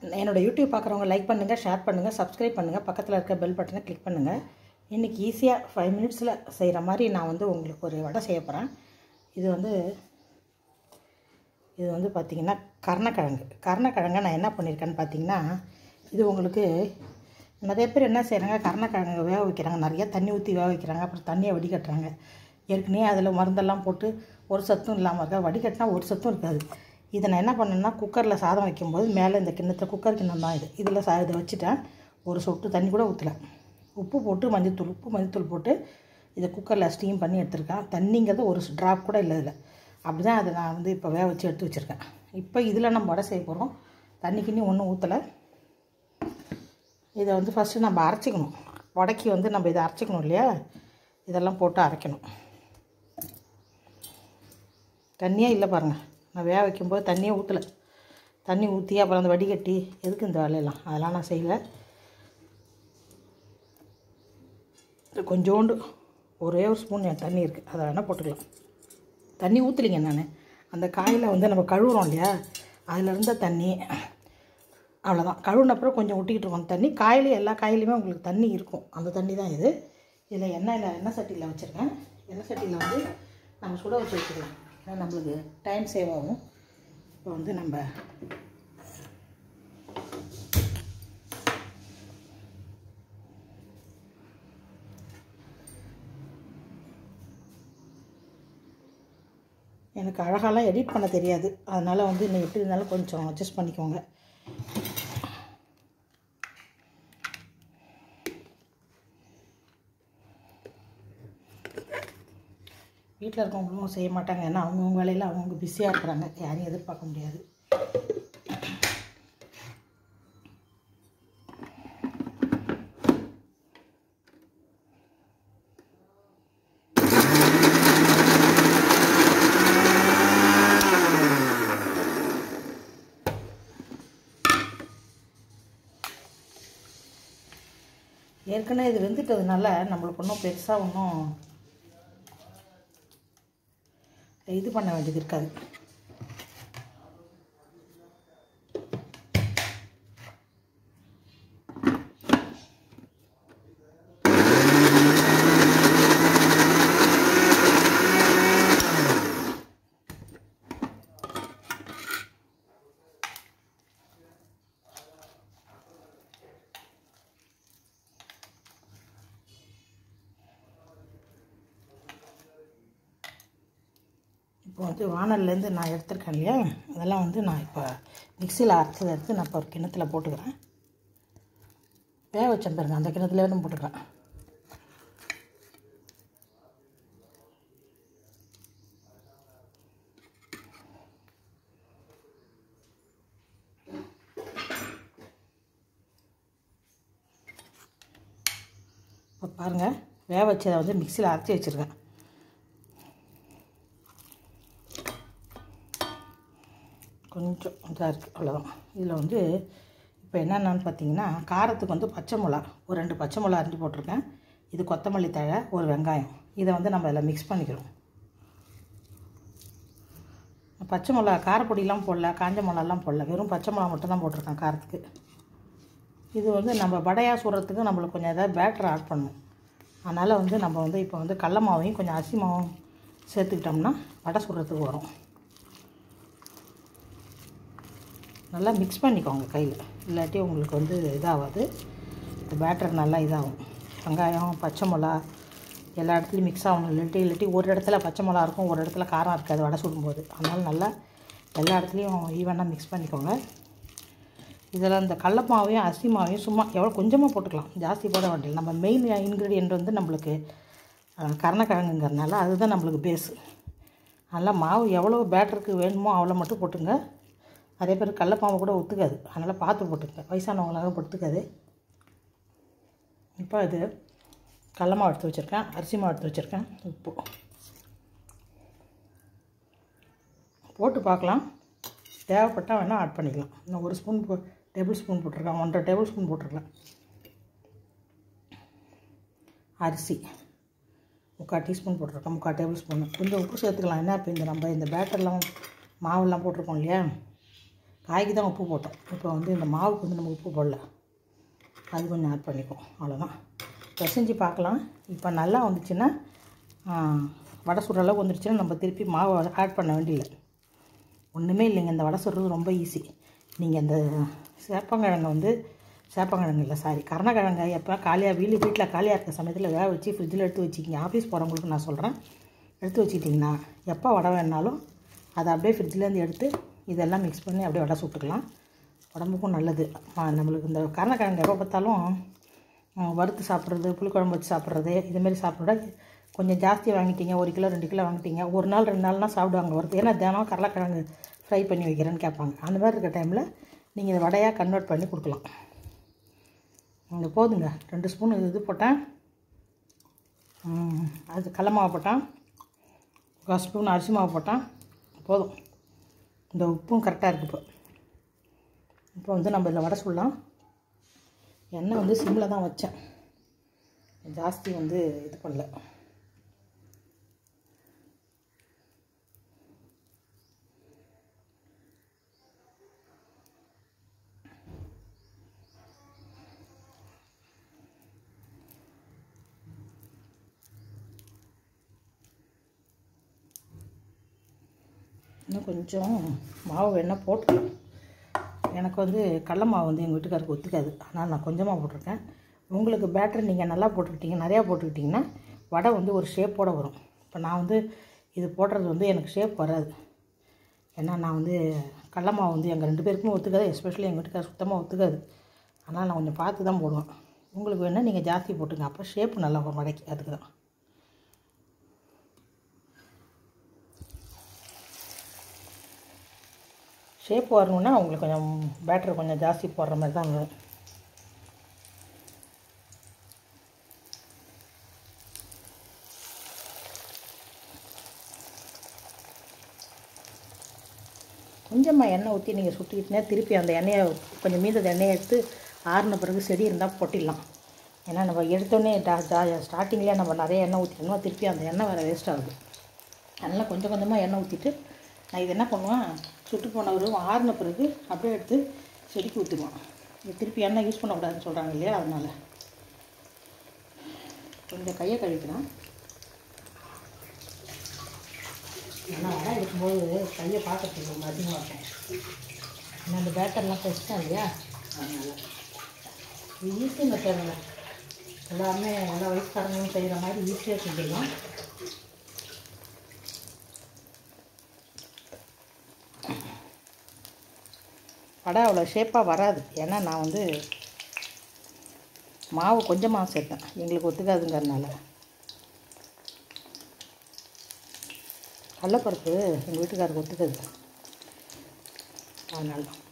என்னோடய யூடியூப் பார்க்குறவங்க லைக் பண்ணுங்கள் ஷேர் பண்ணுங்கள் சப்ஸ்கிரைப் பண்ணுங்கள் பக்கத்தில் இருக்க பெல் பட்டனை கிளிக் பண்ணுங்கள் இன்றைக்கி ஈஸியாக ஃபைவ் மினிட்ஸில் செய்கிற மாதிரி நான் வந்து உங்களுக்கு ஒரு வடை செய்ய போகிறேன் இது வந்து இது வந்து பார்த்திங்கன்னா கருணக்கிழங்கு கருணக்கிழங்கை நான் என்ன பண்ணியிருக்கேன்னு பார்த்தீங்கன்னா இது உங்களுக்கு நிறைய பேர் என்ன செய்கிறாங்க கருணக்கிழங்கு வேக வைக்கிறாங்க நிறைய தண்ணி ஊற்றி வேக வைக்கிறாங்க அப்புறம் தண்ணியை வடிகட்டுறாங்க ஏற்கனவே அதில் மருந்தெல்லாம் போட்டு ஒரு சத்தும் இல்லாமல் இருக்கா வடிகட்டினா ஒரு சத்தும் இருக்காது இதை நான் என்ன பண்ணேன்னா குக்கரில் சாதம் வைக்கும்போது மேலே இந்த கிண்ணத்தில் குக்கர் கிண்ணம் தான் இது இதில் சா இதை வச்சுட்டேன் ஒரு சொட்டு தண்ணி கூட ஊற்றல உப்பு போட்டு மஞ்சத்தூள் உப்பு மஞ்சத்தூள் போட்டு இதை குக்கரில் ஸ்டீம் பண்ணி எடுத்திருக்கேன் தண்ணிங்கிறது ஒரு ட்ராப் கூட இல்லை இதில் அப்படி தான் அதை நான் வந்து இப்போ வேக வச்சு எடுத்து வச்சுருக்கேன் இப்போ இதில் நம்ம வடை செய்ய போகிறோம் தண்ணி கிண்ணி ஒன்றும் ஊற்றலை இதை வந்து ஃபஸ்ட்டு நம்ம அரைச்சிக்கணும் வடைக்கு வந்து நம்ம இதை அரைச்சிக்கணும் இல்லையா இதெல்லாம் போட்டு அரைக்கணும் தண்ணியே இல்லை பாருங்கள் நான் வேக வைக்கும்போது தண்ணியே ஊற்றலை தண்ணி ஊற்றி அப்புறம் அந்த வடிகட்டி எதுக்கு இந்த வேலையெல்லாம் அதெல்லாம் நான் செய்யலை கொஞ்சோண்டு ஒரே ஒரு ஸ்பூன் என் தண்ணி இருக்குது அதை வேணால் போட்டுக்கலாம் தண்ணி ஊற்றலிங்க நான் அந்த காயில் வந்து நம்ம கழுவுறோம் இல்லையா அதில் இருந்த தண்ணி அவ்வளோதான் கழுவுன அப்புறம் கொஞ்சம் ஒட்டிக்கிட்டு இருக்கோம் தண்ணி காயிலையும் எல்லா காயிலையுமே உங்களுக்கு தண்ணி இருக்கும் அந்த தண்ணி தான் இது இதில் எண்ணெயில் எண்ணெய் சட்டியில் வச்சுருக்கேன் எண்ணெய் சட்டியில் வந்து நம்ம சுட வச்சு வச்சுக்கலாம் ஏன்னா நம்மளுக்கு டைம் சேவ் ஆகும் இப்போ வந்து நம்ம எனக்கு அழகாலாம் எடிட் பண்ண தெரியாது அதனால் வந்து இன்னும் எப்படி இருந்தாலும் கொஞ்சம் அட்ஜஸ்ட் பண்ணிக்கோங்க வீட்டில் இருக்கவங்களும் செய்ய மாட்டாங்க ஏன்னா அவங்கவுங்க வேலையில் அவங்கவுங்க பிஸியாக இருக்கிறாங்க யாரையும் எதிர்பார்க்க முடியாது ஏற்கனவே இது வெந்துட்டதுனால நம்மளுக்கு ஒன்றும் பெருசாக ஒன்றும் இது பண்ண வேண்டியது இருக்காது இப்போ வந்து வானல்லேருந்து நான் எடுத்திருக்கேன் இல்லையா அதெல்லாம் வந்து நான் இப்போ மிக்சியில் அரைச்சதை எடுத்து நான் இப்போ ஒரு கிணத்துல போட்டுக்கிறேன் வேக வச்சேன் பாருங்க அந்த கிணத்துல தான் போட்டுக்கிறேன் இப்போ பாருங்கள் வேக வச்சதை வந்து மிக்சியில் அரைச்சி வச்சுருக்கேன் கொஞ்சம் இதாக இருக்குது அவ்வளோதான் இதில் வந்து இப்போ என்னென்னு பார்த்தீங்கன்னா காரத்துக்கு வந்து பச்சை மிளகா ஒரு ரெண்டு பச்சை மிளகா அரிஞ்சு போட்டிருக்கேன் இது கொத்தமல்லி தழை ஒரு வெங்காயம் இதை வந்து நம்ம இதில் மிக்ஸ் பண்ணிக்கிறோம் பச்சை மிளகா காரப்பொடியெலாம் போடல காஞ்ச மிளகாலாம் போடல வெறும் பச்சை மிளகா மட்டும் தான் போட்டிருக்கேன் காரத்துக்கு இது வந்து நம்ம வடையாக சுடுறதுக்கு நம்மளுக்கு கொஞ்சம் ஏதாவது பேட்டர் ஆட் பண்ணணும் அதனால் வந்து நம்ம வந்து இப்போ வந்து கடல மாவையும் கொஞ்சம் அரிசி மாவும் சேர்த்துக்கிட்டோம்னா வடை சுடுறதுக்கு வரும் நல்லா மிக்ஸ் பண்ணிக்கோங்க கையில் இல்லாட்டி உங்களுக்கு வந்து இதாகாது இந்த பேட்டர் நல்லா இதாகும் வெங்காயம் பச்சை மிளகா எல்லா இடத்துலையும் மிக்ஸ் ஆகணும் இல்லாட்டி இல்லாட்டி ஒரு இடத்துல பச்சை மிளகா இருக்கும் ஒரு இடத்துல காரம் இருக்காது வடை சுடும்போது அதனால் நல்லா எல்லா இடத்துலையும் ஈவனாக மிக்ஸ் பண்ணிக்கோங்க இதில் இந்த கடலமாவையும் அரிசி மாவையும் சும்மா எவ்வளோ கொஞ்சமாக போட்டுக்கலாம் ஜாஸ்தி போட வேண்டியது நம்ம மெயின் இன்க்ரீடியன்ட் வந்து நம்மளுக்கு கருணக்கிழங்குங்கிறதுனால அதுதான் நம்மளுக்கு பேஸு அதனால் மாவு எவ்வளோ பேட்டருக்கு வேணுமோ அவ்வளோ மட்டும் போட்டுங்க நிறைய பேர் கடலப்பாம்பு கூட ஒத்துக்காது அதனால் பார்த்து போட்டுக்கங்க வயசானவங்களாக ஒத்துக்காது இப்போ இது கடல மாவு எடுத்து வச்சுருக்கேன் அரிசி மாவு எடுத்து வச்சுருக்கேன் உப்பு போட்டு பார்க்கலாம் தேவைப்பட்டால் வேணால் ஆட் பண்ணிக்கலாம் இன்னும் ஒரு ஸ்பூன் போ டேபிள் ஸ்பூன் போட்டிருக்கேன் ஒன்றரை டேபிள் ஸ்பூன் போட்டிருக்கேன் அரிசி முக்கால் டீஸ்பூன் போட்டிருக்கேன் முக்கால் டேபிள் ஸ்பூன் கொஞ்சம் உப்பு சேர்த்துக்கலாம் என்ன இப்போ இந்த நம்ம இந்த பேட்டர்லாம் மாவெல்லாம் போட்டிருக்கோம் இல்லையா காய்க்கு தான் உப்பு போட்டோம் இப்போ வந்து இந்த மாவுக்கு வந்து நம்ம உப்பு போடல அது கொஞ்சம் ஆட் பண்ணிக்குவோம் அவ்வளோதான் பிசைஞ்சு பார்க்கலாம் இப்போ நல்லா வந்துச்சுன்னா ஆ, வடை சுடுற அளவுக்கு வந்துருச்சுன்னா நம்ம திருப்பி மாவு ஆட் பண்ண வேண்டியதில்லை ஒன்றுமே இல்லைங்க இந்த வடை சுடுறது ரொம்ப ஈஸி நீங்கள் இந்த சேப்பங்கிழங்கை வந்து சேப்பங்கிழங்கு இல்லை சாரி கருணக்கிழங்கை எப்போ காலியாக வீடு வீட்டில் காலியாக இருக்க சமயத்தில் வேக வச்சு ஃப்ரிட்ஜில் எடுத்து வச்சுக்கிங்க ஆஃபீஸ் போகிறவங்களுக்கு நான் சொல்கிறேன் எடுத்து வச்சுக்கிட்டிங்கன்னா எப்போ வடை வேணாலும் அதை அப்படியே ஃப்ரிட்ஜிலேருந்து எடுத்து இதெல்லாம் மிக்ஸ் பண்ணி அப்படியே வடை சுட்டுக்கலாம் உடம்புக்கும் நல்லது ஆ, நம்மளுக்கு இந்த கருணக்கிழங்கு எப்போ பார்த்தாலும் ம், வறுத்து சாப்பிட்றது புளிக்குழம்பு வச்சு சாப்பிட்றது இதுமாரி சாப்பிட கொஞ்சம் ஜாஸ்தியாக வாங்கிட்டீங்க ஒரு கிலோ ரெண்டு கிலோ வாங்கிட்டீங்க ஒரு நாள் ரெண்டு நாள்லாம் சாப்பிடுவாங்க வறுத்து ஏன்னா தினம் கடலைக்கிழங்கு ஃப்ரை பண்ணி வைக்கிறேன்னு கேட்பாங்க அந்த மாதிரி இருக்க டைமில் நீங்கள் இதை வடையாக கன்வெர்ட் பண்ணி கொடுக்கலாம் இங்கே போதுங்க ரெண்டு ஸ்பூன் இது போட்டேன் ம், அது கடல மாவு போட்டேன் ஒரு ஸ்பூன் அரிசி மாவு போட்டேன் போதும் இந்த உப்பும் கரெக்டாக இருக்குது இப்போ இப்போ வந்து நம்ம இதில் வடை சுடலாம் எண்ணெய் வந்து சிம்மில் தான் வச்சேன் ஜாஸ்தி வந்து இது பண்ணல இன்னும் கொஞ்சம் மாவு வேணால் போட்டுக்கலாம் எனக்கு வந்து கடல மாவு வந்து எங்கள் வீட்டுக்காருக்கு ஒத்துக்காது ஆனால் நான் கொஞ்சமாக போட்டிருக்கேன் உங்களுக்கு பேட்டர் நீங்கள் நல்லா போட்டுக்கிட்டீங்க நிறையா போட்டுக்கிட்டிங்கன்னா வடை வந்து ஒரு ஷேப்போடு வரும் இப்போ நான் வந்து இது போடுறது வந்து எனக்கு ஷேப் வராது ஏன்னா நான் வந்து கடல மாவு வந்து எங்கள் ரெண்டு பேருக்குமே ஒத்துக்காது எஸ்பெஷலி எங்கள் வீட்டுக்கார சுத்தமாக ஒத்துக்காது ஆனால் நான் கொஞ்சம் பார்த்து தான் போடுவேன் உங்களுக்கு வேணால் நீங்கள் ஜாஸ்தி போட்டுங்க அப்போ ஷேப் நல்லா வரும் வடைக்கு அதுக்கு தான் ஷேப் வரணுன்னா உங்களுக்கு கொஞ்சம் பேட்டர் கொஞ்சம் ஜாஸ்தி போடுற மாதிரி தான் வரும் கொஞ்சமாக எண்ணெய் ஊற்றி நீங்கள் சுட்டிக்கிட்டே திருப்பி அந்த எண்ணெயை கொஞ்சம் மீதம் எண்ணெயை எடுத்து ஆறின பிறகு செடி இருந்தால் பொட்டிடலாம் ஏன்னா நம்ம எடுத்தோடனே டா ஜா ஸ்டார்டிங்லேயே நம்ம நிறைய எண்ணெய் ஊற்றிட்டோம்னா திருப்பி அந்த எண்ணெய் வேறு வேஸ்ட் ஆகுது அதனால் கொஞ்சம் கொஞ்சமாக எண்ணெய் ஊற்றிட்டு நான் இது என்ன பண்ணுவேன் சுட்டு போனவரும் ஆறின பிறகு அப்படியே எடுத்து செடிக்கு ஊற்றுவேன் இது திருப்பி எண்ணெய் யூஸ் பண்ணக்கூடாதுன்னு சொல்கிறாங்க இல்லையா அதனால் கொஞ்சம் கையை கழுவிக்கிறேன் ஏன்னா வடை எடுக்கும்போது கையை பார்க்கறதுக்கு ரொம்ப அதிகமாக இருக்கும் ஏன்னா அந்த பேட்டர்லாம் ஃப்ரெஷ்ஷாக இல்லையா அதனால் இது ஈஸி மெத்தடில் எல்லாருமே எல்லா வயசுக்காரங்களும் செய்கிற மாதிரி ஈஸியாக செஞ்சிடலாம் வடை அவ்வளோ ஷேப்பாக வராது ஏன்னா நான் வந்து மாவு கொஞ்சமாக சேர்த்தேன் எங்களுக்கு ஒத்துக்காதுங்கிறதுனால கடலப்பருப்பு எங்கள் வீட்டுக்காருக்கு ஒத்துக்காது அதனால தான்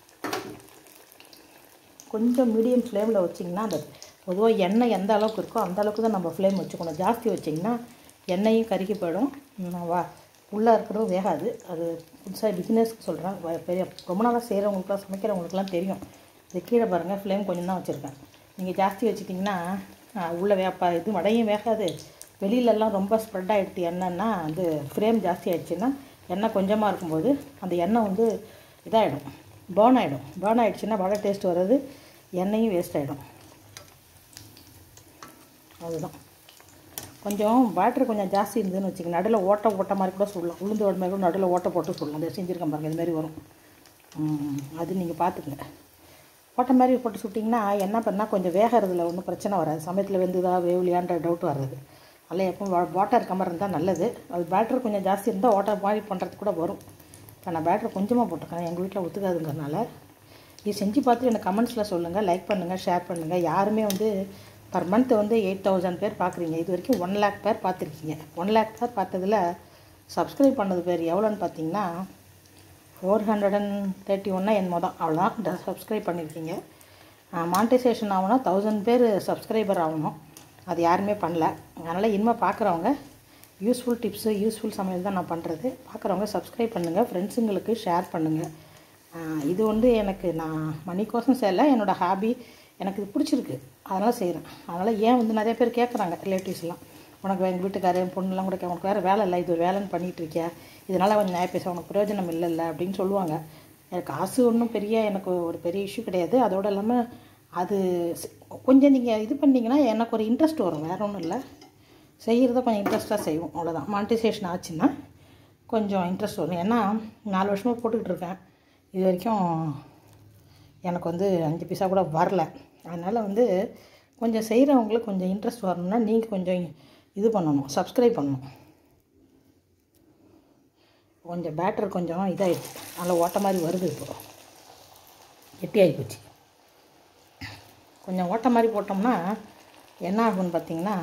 கொஞ்சம் மீடியம் ஃப்ளேமில் வச்சிங்கன்னா அந்த பொதுவாக எண்ணெய் எந்த அளவுக்கு இருக்கோ அந்த அளவுக்கு தான் நம்ம ஃப்ளேம் வச்சுக்கணும் ஜாஸ்தி வச்சிங்கன்னா எண்ணெயும் கருகி போயிடும் ம், வா உள்ளே இருக்கிறதும் வேகாது அது புதுசாக பிஸ்னஸ்க்கு சொல்கிறேன் பெரிய ரொம்ப நாளாக செய்கிறவங்களுக்குலாம் சமைக்கிறவங்களுக்குலாம் தெரியும் இது கீழே பாருங்கள் ஃப்ளேம் கொஞ்சம் தான் வச்சுருக்கேன் நீங்கள் ஜாஸ்தி வச்சிட்டிங்கன்னா உள்ளே வேப்பா இது வடையும் வேகாது வெளியிலலாம் ரொம்ப ஸ்ப்ரெட் ஆகிடுது எண்ணெய்னா வந்து ஃப்ரேம் ஜாஸ்தி ஆயிடுச்சுன்னா எண்ணெய் கொஞ்சமாக இருக்கும்போது அந்த எண்ணெய் வந்து இதாகிடும் பேர்ன் ஆகிடும் பேர்ன் ஆகிடுச்சுன்னா வடை டேஸ்ட் வர்றது எண்ணெயும் வேஸ்ட் ஆகிடும் அதுதான் கொஞ்சம் பேட்டரி கொஞ்சம் ஜாஸ்தி இருந்ததுன்னு வச்சுக்கோங்க நடுவில் ஓட்டை ஓட்ட மாதிரி கூட சொல்லலாம் உளுந்து ஓட்ட மாதிரி கூட நடுவில் ஓட்டை போட்டு சொல்லலாம் அதை செஞ்சுருக்கேன் பாருங்கள் இது மாதிரி வரும் ம், அது நீங்கள் பார்த்துக்குங்க ஓட்டை மாதிரி போட்டு சுட்டிங்கன்னா என்ன பண்ணால் கொஞ்சம் வேகிறதுல ஒன்றும் பிரச்சனை வராது சமயத்தில் வெந்துதா வேவலியான்ற டவுட் வராது அதில் எப்போ வாட்டர் இருக்க மாதிரி இருந்தால் நல்லது அது பேட்டரி கொஞ்சம் ஜாஸ்தி இருந்தால் ஓட்டை மாதிரி பண்ணுறதுக்கு கூட வரும் இப்போ நான் பேட்டரி கொஞ்சமாக போட்டிருக்கேன் எங்கள் வீட்டில் ஒத்துக்காதுங்கிறனால இது செஞ்சு பார்த்துட்டு எனக்கு கமெண்ட்ஸில் சொல்லுங்கள் லைக் பண்ணுங்கள் ஷேர் பண்ணுங்கள் யாருமே வந்து பர் மந்த் வந்து எயிட் தௌசண்ட் பேர் பார்க்குறீங்க இது வரைக்கும் ஒன் லேக் பேர் பார்த்துருக்கீங்க ஒன் லேக் பேர் பார்த்ததில் சப்ஸ்கிரைப் பண்ணது பேர் எவ்வளோன்னு பார்த்தீங்கன்னா ஃபோர் ஹண்ட்ரட் அண்ட் தேர்ட்டி ஒன்னா என்னமோ தான் அவ்வளோதான் சப்ஸ்கிரைப் பண்ணியிருக்கீங்க மானிட்டைசேஷன் ஆகணும் தௌசண்ட் பேர் சப்ஸ்கிரைபர் ஆகணும் அது யாருமே பண்ணல அதனால் இனிமேல் பார்க்குறவங்க யூஸ்ஃபுல் டிப்ஸு யூஸ்ஃபுல் சமையல் தான் நான் பண்ணுறது பார்க்குறவங்க சப்ஸ்கிரைப் பண்ணுங்கள் ஃப்ரெண்ட்ஸுங்களுக்கு ஷேர் பண்ணுங்கள் இது வந்து எனக்கு நான் மணிக்கோசம் செய்யலை என்னோடய ஹாபி எனக்கு இது பிடிச்சிருக்கு அதனால் செய்கிறேன் அதனால் ஏன் வந்து நிறைய பேர் கேட்குறாங்க ரிலேட்டிவ்ஸ்லாம் உனக்கு எங்கள் வீட்டுக்காரர் என் பொண்ணுலாம் கூட கே- உனக்கு வேறு வேலை இல்லை இது ஒரு வேலைன்னு பண்ணிகிட்டு இருக்கியா இதனால் கொஞ்சம் நியாய பேச உனக்கு பிரயோஜனம் இல்லைல்ல அப்படின்னு சொல்லுவாங்க எனக்கு காசு ஒன்றும் பெரிய எனக்கு ஒரு பெரிய இஷ்யூ கிடையாது அதோடு இல்லாமல் அது ஸ்- கொஞ்சம் நீங்கள் இது பண்ணிங்கன்னா எனக்கு ஒரு இன்ட்ரெஸ்ட் வரும் வேற ஒன்றும் இல்லை செய்கிறத கொஞ்சம் இன்ட்ரெஸ்ட்டாக செய்வோம் அவ்வளோதான் மானிட்டைசேஷன் ஆச்சுன்னா கொஞ்சம் இன்ட்ரெஸ்ட் வரும் ஏன்னா நாலு வருஷமாக போட்டுக்கிட்டு இருக்கேன் இது வரைக்கும் எனக்கு வந்து அஞ்சு பைசா கூட வரல அதனால் வந்து கொஞ்சம் செய்கிறவங்களுக்கு கொஞ்சம் இன்ட்ரெஸ்ட் வரணும்னா நீங்கள் கொஞ்சம் இது பண்ணணும் சப்ஸ்கிரைப் பண்ணணும் கொஞ்சம் பேட்டர் கொஞ்சம் இதாகிடுச்சு அதில் ஓட்ட மாதிரி வருது இப்போ கெட்டியாகி போச்சு கொஞ்சம் ஓட்ட மாதிரி போட்டோம்னா என்ன ஆகும்னு பார்த்தீங்கன்னா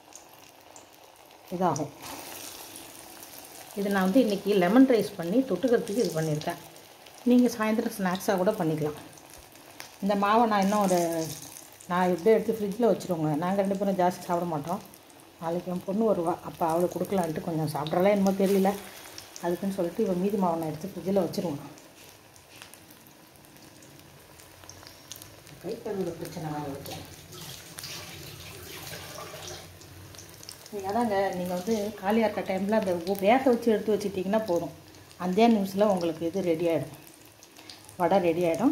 இதாகும் இது நான் வந்து இன்றைக்கி லெமன் ரைஸ் பண்ணி தொட்டுக்கிறதுக்கு இது பண்ணியிருக்கேன் நீங்கள் சாயந்தரம் ஸ்நாக்ஸாக கூட பண்ணிக்கலாம் இந்த மாவை நான் இன்னும் ஒரு நான் இப்படியே எடுத்து ஃப்ரிட்ஜில் வச்சுருவோங்க நாங்கள் ரெண்டு பேரும் ஜாஸ்தி சாப்பிட மாட்டோம் நாளைக்கு என் பொண்ணு வருவா அப்போ அவளுக்கு கொடுக்கலான்ட்டு கொஞ்சம் சாப்பிட்றலாம் என்னமோ தெரியல அதுக்குன்னு சொல்லிட்டு இவன் மீதி மாவை நான் எடுத்து ஃப்ரிட்ஜில் வச்சுருவேன் கை கழுவுற பிரச்சனை வேறு இருக்கு நீங்கள் அதாங்க நீங்கள் வந்து காலியாக இருக்க டைமில் அந்த உ- வேக வச்சு எடுத்து வச்சுட்டிங்கன்னா போதும் அந்தே நிமிஷத்தில் உங்களுக்கு இது ரெடி ஆகிடும் வடை ரெடி ஆகிடும்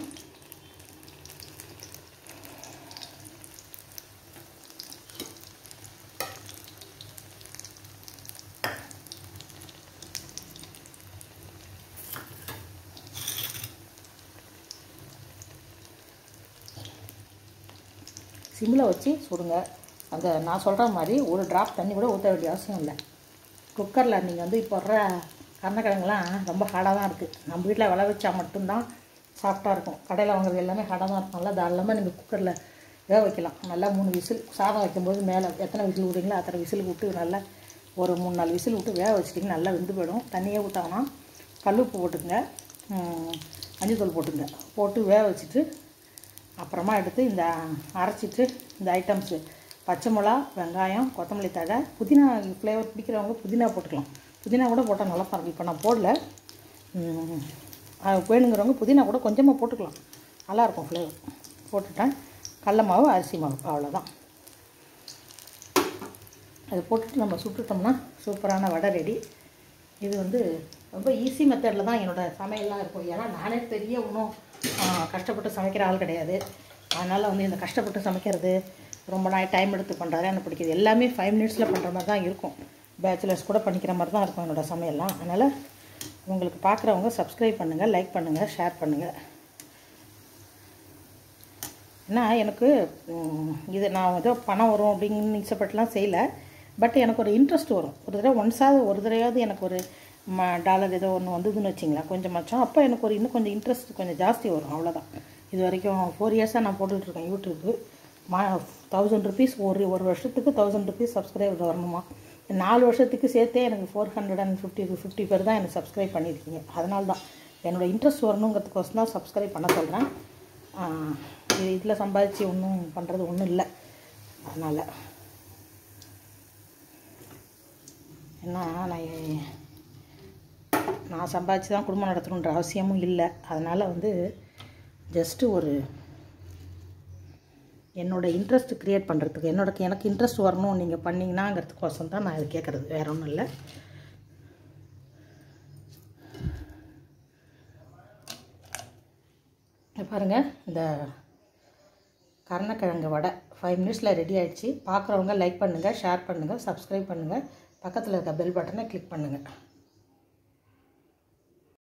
சிம்மில் வச்சு சுடுங்க அந்த நான் சொல்கிற மாதிரி ஒரு டிராப் தண்ணி கூட ஊற்ற வேண்டிய அவசியம் இல்லை குக்கரில் நீங்கள் வந்து இப்போ வர்ற கருணக்கிழங்குலாம் ரொம்ப ஹார்டாக தான் இருக்குது நம்ம வீட்டில் விளை வச்சா மட்டும்தான் சாஃப்டாக இருக்கும் கடையில் வாங்குறது எல்லாமே ஹார்டாக தான் இருக்கும் நல்லா தாராளமாக நீங்கள் குக்கரில் வேக வைக்கலாம் நல்லா மூணு விசில் சாதம் வைக்கும்போது மேலே எத்தனை விசில் விடுறீங்களோ அத்தனை விசில் விட்டு நல்லா ஒரு மூணு நாலு விசில் விட்டு வேக வச்சிட்டிங்கன்னா நல்லா வெந்து போயிடும் தண்ணியே ஊற்றாங்கன்னா கல்லுப்பு போட்டுக்கங்க ம், மஞ்சள்தூள் போட்டுங்க போட்டு வேக வச்சுட்டு அப்புறமா எடுத்து இந்த அரைச்சிட்டு இந்த ஐட்டம்ஸு பச்சை மிளகா வெங்காயம் கொத்தமல்லி தழை புதினா ஃப்ளேவர் பிடிக்கிறவங்க புதினா போட்டுக்கலாம் புதினா கூட போட்டால் நல்லா இருக்கும் இப்போ நான் போடல ம், அது வேணுங்கிறவங்க புதினா கூட கொஞ்சமாக போட்டுக்கலாம் நல்லாயிருக்கும் ஃப்ளேவர் போட்டுட்டேன் கடல மாவு அரிசி மாவு அவ்வளோதான் அதை போட்டுட்டு நம்ம சுட்டுட்டோம்னா சூப்பரான வடை ரெடி இது வந்து ரொம்ப ஈஸி மெத்தடில் தான் என்னோடய சமையல்லாம் இருக்கும் ஏன்னா நானே பெரிய ஒன்றும் கஷ்டப்பட்டு சமைக்கிற ஆள் கிடையாது அதனால் வந்து இந்த கஷ்டப்பட்டு சமைக்கிறது ரொம்ப நாள் டைம் எடுத்து பண்ணுறது எனக்கு பிடிக்குது எல்லாமே ஃபைவ் மினிட்ஸில் பண்ணுற மாதிரி தான் இருக்கும் பேச்சுலர்ஸ் கூட பண்ணிக்கிற மாதிரி தான் இருக்கும் என்னோடய சமையல்லாம் அதனால் உங்களுக்கு பார்க்குறவங்க சப்ஸ்கிரைப் பண்ணுங்கள் லைக் பண்ணுங்கள் ஷேர் பண்ணுங்கள் ஏன்னா எனக்கு ம், இது நான் ஏதோ பணம் வரும் அப்படின்னு இஷ்டப்பட்டுலாம் செய்யலை பட் எனக்கு ஒரு இன்ட்ரெஸ்ட் வரும் ஒரு தடவை ஒன்ஸாவது ஒரு தடவையாவது எனக்கு ஒரு ம டாலர் ஏதோ ஒன்று வந்ததுன்னு வச்சிங்களேன் கொஞ்சமாச்சும் அப்போ எனக்கு ஒரு இன்னும் கொஞ்சம் இன்ட்ரெஸ்ட் கொஞ்சம் ஜாஸ்தி வரும் அவ்வளோதான் இது வரைக்கும் ஃபோர் இயர்ஸாக நான் போட்டுட்ருக்கேன் யூடியூப்பு மா தௌசண்ட் ருபீஸ் ஒரு ஒரு வருஷத்துக்கு தௌசண்ட் ருபீஸ் சப்ஸ்கிரைபர் வரணுமா நாலு வருஷத்துக்கு சேர்த்தே எனக்கு four hundred and fifty fifty பேர் தான் எனக்கு சப்ஸ்கிரைப் பண்ணியிருக்கீங்க அதனால தான் என்னோடய இன்ட்ரெஸ்ட் வரணுங்கிறதுக்கோசம் தான் சப்ஸ்கிரைப் பண்ண சொல்கிறேன் இது இதில் சம்பாதிச்சு ஒன்றும் பண்ணுறது ஒன்றும் இல்லை அதனால் ஏன்னா நான் எ- நான் சம்பாதிச்சு தான் குடும்பம் நடத்தணுன்ற அவசியமும் இல்லை அதனால் வந்து ஜஸ்ட்டு ஒரு என்னோட இன்ட்ரெஸ்ட் க்ரியேட் பண்ணுறதுக்கு என்னோட எனக்கு இன்ட்ரெஸ்ட் வரணும் நீங்கள் பண்ணீங்கன்னாங்கிறதுக்கோசம் தான் நான் இது கேட்குறது வேற ஒன்றும் இல்லை இங்க பாருங்க இந்த கருணக்கிழங்கு வடை ஃபைவ் மினிட்ஸில் ரெடி ஆயிடுச்சு பார்க்குறவங்க லைக் பண்ணுங்கள் ஷேர் பண்ணுங்கள் சப்ஸ்கிரைப் பண்ணுங்கள் பக்கத்தில் இருக்க பெல் பட்டனை கிளிக் பண்ணுங்கள்